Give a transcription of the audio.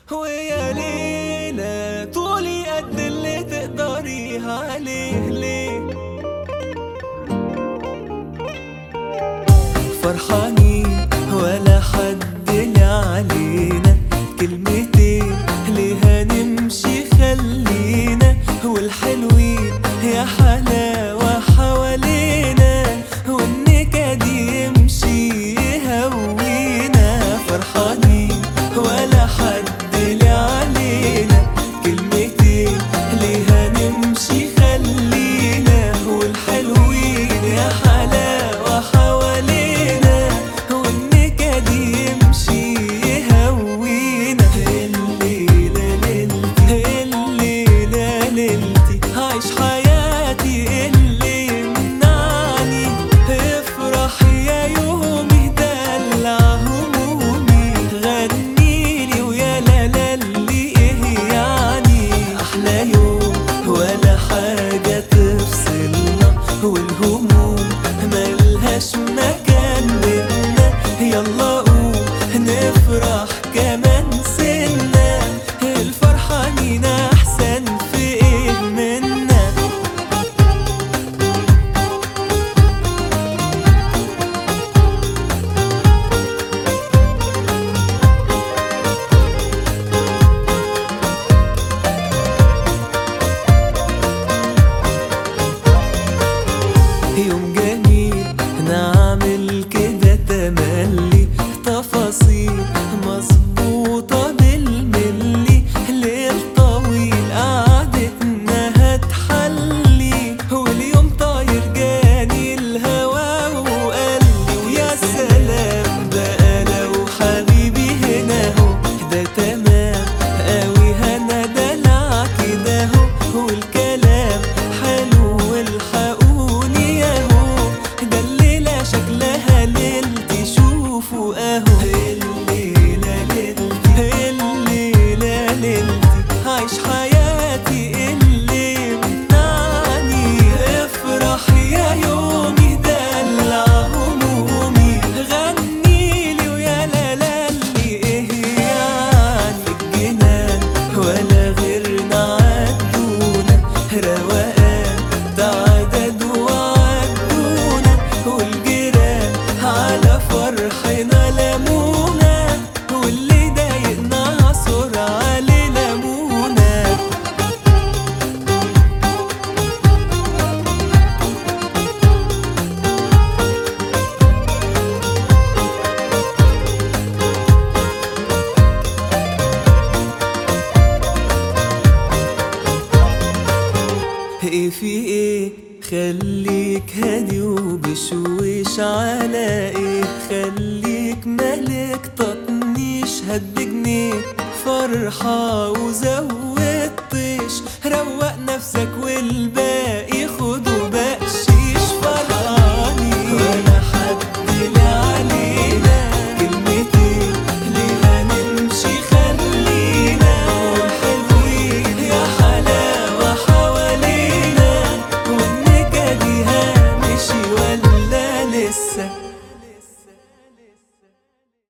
ويا ليلى طولي قد اللي تقدريها عليه ليه فرحانين ولا حد لي علينا كلمتين ليه نمشي خلينا والحلوين يا حلاوة حوالينا والنكد يمشي يهوينا فرحانين ولا حد لي علينا كلمتين ليه نمشي خلينا والحلوين يا حلاوة حوالينا والنكد يمشي يهوينا الليلة ليلتي الليلة ليلتي عايش حياتي اللي يمنعني افرح يا يومي دلع همومي غنيلي ويا لا لا اللي ايه يعني احلى يوم ولا حاجة تفصلنا والهموم ملهاش مكان بينا يلا قوم نفرح كمان سنة الفرحانين احسن في ايه منا يوم جميل نعمل كده تملي تفاصيل مظبوطة بالملي ليل طويل قعدتنا هتحلي واليوم طاير جاني الهوا وقالي ويا سلام بقى لو حبيبي هنا اهو ده تمام قوي هنا دلع كده اهو والكلام حلو والحقوني اهو ده الليلة شكلها ليلتي شوفوا اهو الليلة ليلتي الليلة ليلتي عايش حياتي اللي يمنعني افرح يا يومي دلع همومي غنيلي ويا لا لا اللي ايه يعني الجنان ولا غيرنا عدونا روقان تعدد وعدونا والجيران على فرحنا لمونا واللي ضايقنا عصر عليه لمونا ايه في ايه خليك هادي وبشويش على ايه خليك مالك تطنيش هد جنيه فرحة وزود